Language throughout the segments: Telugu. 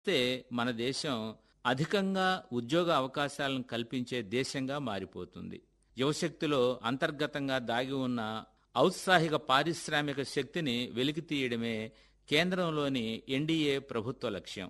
చూస్తే మన దేశం అధికంగా ఉద్యోగ అవకాశాలను కల్పించే దేశంగా మారిపోతుంది యువశక్తిలో అంతర్గతంగా దాగి ఉన్న ఔత్సాహిక పారిశ్రామిక శక్తిని వెలికితీయడమే కేంద్రంలోని ఎన్డీఏ ప్రభుత్వ లక్ష్యం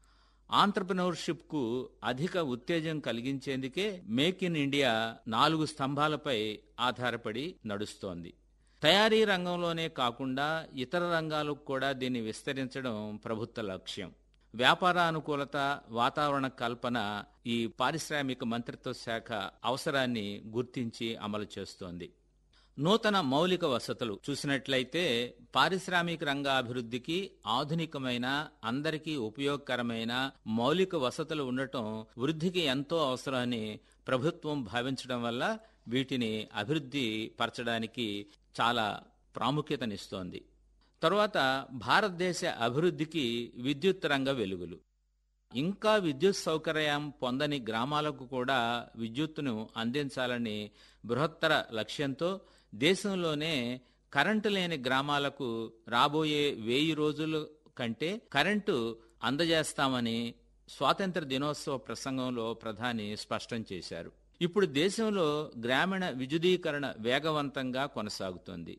ఆంటర్ప్రినర్షిప్కు అధిక ఉత్తేజం కలిగించేందుకే మేక్ ఇన్ ఇండియా నాలుగు స్తంభాలపై ఆధారపడి నడుస్తోంది తయారీ రంగంలోనే కాకుండా ఇతర రంగాలకు కూడా దీన్ని విస్తరించడం ప్రభుత్వ లక్ష్యం వ్యాపార అనుకూలత వాతావరణ కల్పన ఈ పారిశ్రామిక మంత్రిత్వ శాఖ అవసరాన్ని గుర్తించి అమలు చేస్తోంది నూతన మౌలిక వసతులు చూసినట్లయితే పారిశ్రామిక రంగ అభివృద్ధికి ఆధునికమైన అందరికీ ఉపయోగకరమైన మౌలిక వసతులు ఉండటం వృద్ధికి ఎంతో అవసరమని ప్రభుత్వం భావించడం వల్ల వీటిని అభివృద్ధి పరచడానికి చాలా ప్రాముఖ్యతనిస్తోంది తరువాత భారతదేశ అభివృద్ధికి విద్యుత్ రంగ వెలుగులు ఇంకా విద్యుత్ సౌకర్యం పొందని గ్రామాలకు కూడా విద్యుత్తును అందించాలని బృహత్తర లక్ష్యంతో దేశంలోనే కరెంటు లేని గ్రామాలకు రాబోయే వెయ్యి రోజుల కంటే కరెంటు అందజేస్తామని స్వాతంత్ర దినోత్సవ ప్రసంగంలో ప్రధాని స్పష్టం చేశారు ఇప్పుడు దేశంలో గ్రామీణ విద్యుదీకరణ వేగవంతంగా కొనసాగుతోంది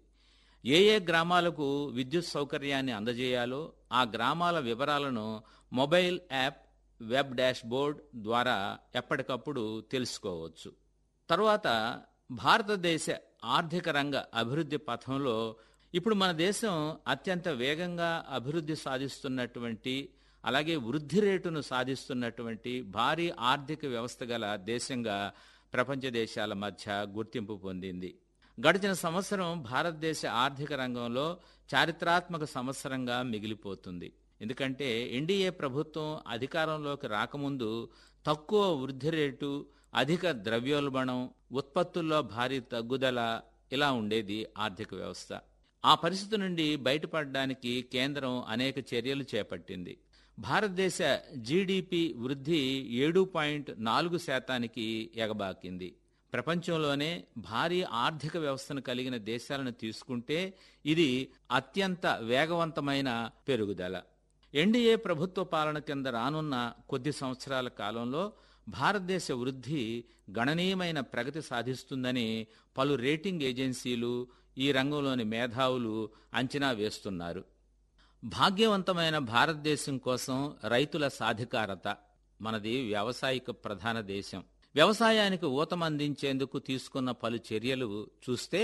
ఏ ఏ గ్రామాలకు విద్యుత్ సౌకర్యాన్ని అందజేయాలో ఆ గ్రామాల వివరాలను mobile app web dashboard ద్వారా ఎప్పటికప్పుడు తెలుసుకోవచ్చు తరువాత భారతదేశ ఆర్థిక రంగ అభివృద్ధి పథంలో ఇప్పుడు మన దేశం అత్యంత వేగంగా అభివృద్ధి సాధిస్తున్నటువంటి అలాగే వృద్ధి రేటును సాధిస్తున్నటువంటి భారీ ఆర్థిక వ్యవస్థ గల దేశంగా ప్రపంచ దేశాల మధ్య గుర్తింపు పొందింది గడిచిన సంవత్సరం భారతదేశ ఆర్థిక రంగంలో చారిత్రాత్మక సంవత్సరంగా మిగిలిపోతుంది ఎందుకంటే ఎన్డీఏ ప్రభుత్వం అధికారంలోకి రాకముందు తక్కువ వృద్ధి రేటు అధిక ద్రవ్యోల్బణం ఉత్పత్తుల్లో భారీ తగ్గుదల ఇలా ఉండేది ఆర్థిక వ్యవస్థ ఆ పరిస్థితి నుండి బయటపడడానికి కేంద్రం అనేక చర్యలు చేపట్టింది భారతదేశ జీడిపి వృద్ధి ఏడు పాయింట్ నాలుగు శాతానికి ఎగబాకింది ప్రపంచంలోనే భారీ ఆర్థిక వ్యవస్థను కలిగిన దేశాలను తీసుకుంటే ఇది అత్యంత వేగవంతమైన పెరుగుదల ఎన్డీఏ ప్రభుత్వ పాలన కింద రానున్న కొద్ది సంవత్సరాల కాలంలో భారతదేశ వృద్ధి గణనీయమైన ప్రగతి సాధిస్తుందని పలు రేటింగ్ ఏజెన్సీలు ఈ రంగంలోని మేధావులు అంచనా వేస్తున్నారు భాగ్యవంతమైన భారతదేశం కోసం రైతుల సాధికారత మనది వ్యావసాయిక ప్రధాన దేశం వ్యవసాయానికి ఊతమందించేందుకు తీసుకున్న పలు చర్యలు చూస్తే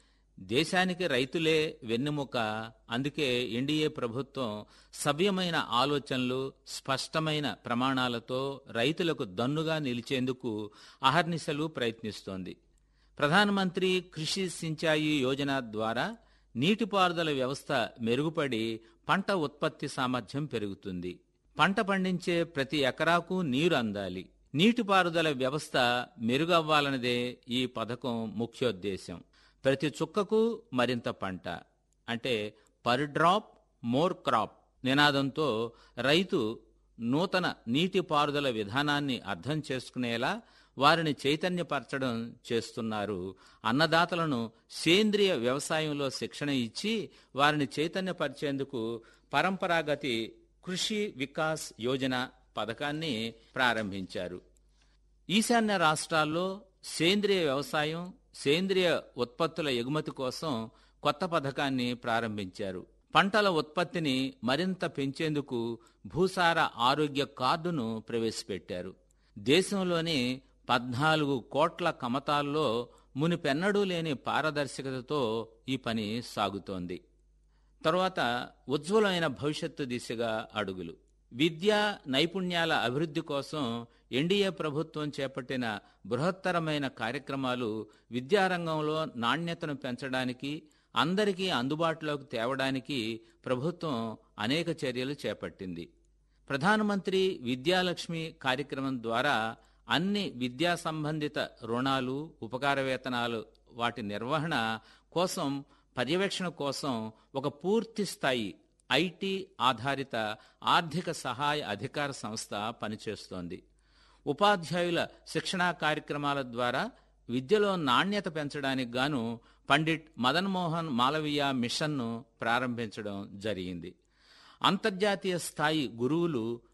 దేశానికి రైతులే వెన్నెముక అందుకే ఎన్డీఏ ప్రభుత్వం సవ్యమైన ఆలోచనలు స్పష్టమైన ప్రమాణాలతో రైతులకు దన్నుగా నిలిచేందుకు అహర్నిశలు ప్రయత్నిస్తోంది ప్రధానమంత్రి కృషి సించాయి యోజన ద్వారా నీటిపారుదల వ్యవస్థ మెరుగుపడి పంట ఉత్పత్తి సామర్థ్యం పెరుగుతుంది పంట పండించే ప్రతి ఎకరాకు నీరు అందాలి నీటిపారుదల వ్యవస్థ మెరుగవ్వాలన్నదే ఈ పథకం ముఖ్యోద్దేశం ప్రతి చుక్కకు మరింత పంట అంటే పర్ డ్రాప్ మోర్ క్రాప్ నినాదంతో రైతు నూతన నీటిపారుదల విధానాన్ని అర్థం చేసుకునేలా వారిని చైతన్యపరచడం చేస్తున్నారు అన్నదాతలను సేంద్రియ వ్యవసాయంలో శిక్షణ ఇచ్చి వారిని చైతన్యపరిచేందుకు పరంపరాగతి కృషి వికాస్ యోజన పథకాన్ని ప్రారంభించారు ఈశాన్య రాష్ట్రాల్లో సేంద్రియ వ్యవసాయం సేంద్రియ ఉత్పత్తుల ఎగుమతి కోసం కొత్త పథకాన్ని ప్రారంభించారు పంటల ఉత్పత్తిని మరింత పెంచేందుకు భూసార ఆరోగ్య కార్డును ప్రవేశపెట్టారు దేశంలోని పద్నాలుగు కోట్ల కమతాల్లో మునిపెన్నడూ లేని పారదర్శకతతో ఈ పని సాగుతోంది తరువాత ఉజ్వలమైన భవిష్యత్తు దిశగా అడుగులు విద్యా నైపుణ్యాల అభివృద్ధి కోసం ఎన్డీఏ ప్రభుత్వం చేపట్టిన బృహత్తరమైన కార్యక్రమాలు విద్యారంగంలో నాణ్యతను పెంచడానికి అందరికీ అందుబాటులోకి తేవడానికి ప్రభుత్వం అనేక చర్యలు చేపట్టింది ప్రధానమంత్రి విద్యాలక్ష్మి కార్యక్రమం ద్వారా అన్ని విద్యా సంబంధిత రుణాలు ఉపకార వేతనాలు వాటి నిర్వహణ కోసం పర్యవేక్షణ కోసం ఒక పూర్తి స్థాయి ఐటీ ఆధారిత ఆర్థిక సహాయ అధికార సంస్థ పనిచేస్తోంది ఉపాధ్యాయుల శిక్షణా కార్యక్రమాల ద్వారా విద్యలో నాణ్యత పెంచడానికి గాను పండిట్ మదన్ మోహన్ మాలవీయ మిషన్ను ప్రారంభించడం జరిగింది అంతర్జాతీయ స్థాయి గురువులు